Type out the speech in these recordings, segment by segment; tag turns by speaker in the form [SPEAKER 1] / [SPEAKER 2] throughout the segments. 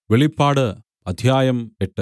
[SPEAKER 1] വെളിപ്പാട് അധ്യായം എട്ട്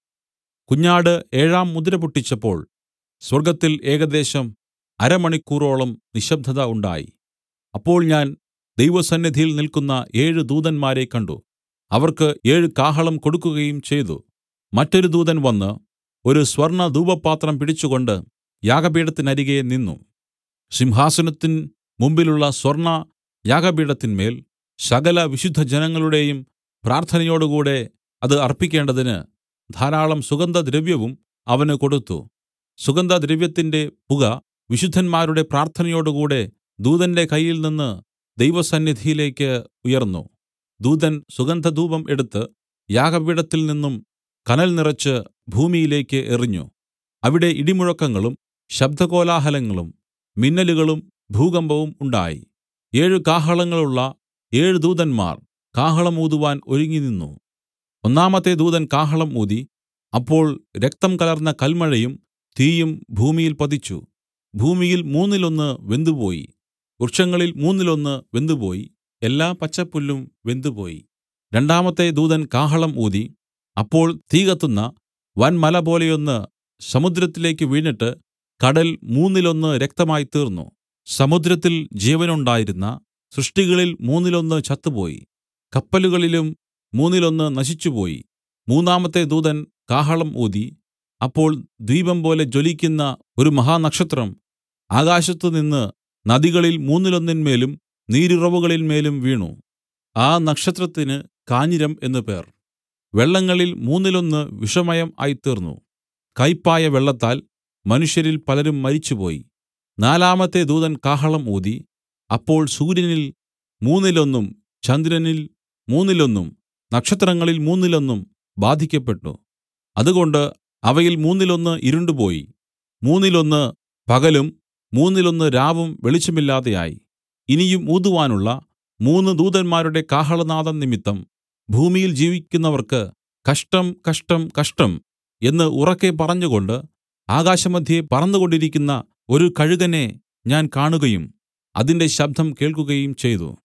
[SPEAKER 1] കുഞ്ഞാട് ഏഴാം മുദ്ര പൊട്ടിച്ചപ്പോൾ സ്വർഗ്ഗത്തിൽ ഏകദേശം അരമണിക്കൂറോളം നിശബ്ദത ഉണ്ടായി അപ്പോൾ ഞാൻ ദൈവസന്നിധിയിൽ നില്ക്കുന്ന ഏഴ് ദൂതന്മാരെ കണ്ട് അവർക്ക് ഏഴ് കാഹളം കൊടുക്കുകയും ചെയ്തു മറ്റൊരു ദൂതൻ വന്ന് ഒരു സ്വർണ്ണധൂപപാത്രം പിടിച്ചുകൊണ്ട് യാഗപീഠത്തിനരികെ നിന്നു സിംഹാസനത്തിൻ മുമ്പിലുള്ള സ്വർണ്ണ യാഗപീഠത്തിന്മേൽ സകല വിശുദ്ധജനങ്ങളുടെയും പ്രാർത്ഥനയോടുകൂടെ അത് അർപ്പിക്കേണ്ടതിന് ധാരാളം സുഗന്ധദ്രവ്യവും അവന് കൊടുത്തു സുഗന്ധദ്രവ്യത്തിന്റെ പുക വിശുദ്ധന്മാരുടെ പ്രാർത്ഥനയോടുകൂടെ ദൂതന്റെ കയ്യിൽനിന്ന് ദൈവസന്നിധിയിലേക്ക് ഉയർന്നു ദൂതൻ സുഗന്ധധൂപം എടുത്ത് യാഗപീഠത്തിൽ നിന്നും കനൽ നിറച്ച് ഭൂമിയിലേക്ക് എറിഞ്ഞു അവിടെ ഇടിമുഴക്കങ്ങളും ശബ്ദകോലാഹലങ്ങളും മിന്നലുകളും ഭൂകമ്പവും ഉണ്ടായി ഏഴ് കാഹളങ്ങളുള്ള ഏഴ് ദൂതന്മാർ കാഹളം ഊതുവാൻ ഒരുങ്ങിനിന്നു ഒന്നാമത്തെ ദൂതൻ കാഹളം ഊതി അപ്പോൾ രക്തം കലർന്ന കൽമഴയും തീയും ഭൂമിയിൽ പതിച്ചു ഭൂമിയിൽ മൂന്നിലൊന്ന് വെന്തുപോയി വൃക്ഷങ്ങളിൽ മൂന്നിലൊന്ന് വെന്തുപോയി എല്ലാ പച്ചപ്പുല്ലും വെന്തുപോയി രണ്ടാമത്തെ ദൂതൻ കാഹളം ഊതി അപ്പോൾ തീ കത്തുന്ന വൻമല പോലെയൊന്ന് സമുദ്രത്തിലേക്ക് വീണിട്ട് കടൽ മൂന്നിലൊന്ന് രക്തമായി തീർന്നു സമുദ്രത്തിൽ ജീവനുണ്ടായിരുന്ന സൃഷ്ടികളിൽ മൂന്നിലൊന്ന് ചത്തുപോയി കപ്പലുകളിലും മൂന്നിലൊന്ന് നശിച്ചുപോയി മൂന്നാമത്തെ ദൂതൻ കാഹളം ഊതി അപ്പോൾ ദീപം പോലെ ജ്വലിക്കുന്ന ഒരു മഹാനക്ഷത്രം ആകാശത്തുനിന്ന് നദികളിൽ മൂന്നിലൊന്നിന്മേലും നീരുറവുകളിന്മേലും വീണു ആ നക്ഷത്രത്തിന് കാഞ്ഞിരം എന്നു പേർ വെള്ളങ്ങളിൽ മൂന്നിലൊന്ന് വിഷമയം ആയിത്തീർന്നു കയ്പായ വെള്ളത്താൽ മനുഷ്യരിൽ പലരും മരിച്ചുപോയി നാലാമത്തെ ദൂതൻ കാഹളം ഊതി അപ്പോൾ സൂര്യനിൽ മൂന്നിലൊന്നും ചന്ദ്രനിൽ മൂന്നിലൊന്നും നക്ഷത്രങ്ങളിൽ മൂന്നിലൊന്നും ബാധിക്കപ്പെട്ടു അതുകൊണ്ട് അവയിൽ മൂന്നിലൊന്ന് ഇരുണ്ടുപോയി മൂന്നിലൊന്ന് പകലും മൂന്നിലൊന്ന് രാവും വെളിച്ചമില്ലാതെയായി ഇനിയും ഊതുവാനുള്ള മൂന്ന് ദൂതന്മാരുടെ കാഹളനാദം നിമിത്തം ഭൂമിയിൽ ജീവിക്കുന്നവർക്ക് കഷ്ടം കഷ്ടം കഷ്ടം എന്ന് ഉറക്കെ പറഞ്ഞുകൊണ്ട് ആകാശമധ്യേ പറന്നുകൊണ്ടിരിക്കുന്ന ഒരു കഴുകനെ ഞാൻ കാണുകയും അതിന്റെ ശബ്ദം കേൾക്കുകയും ചെയ്തു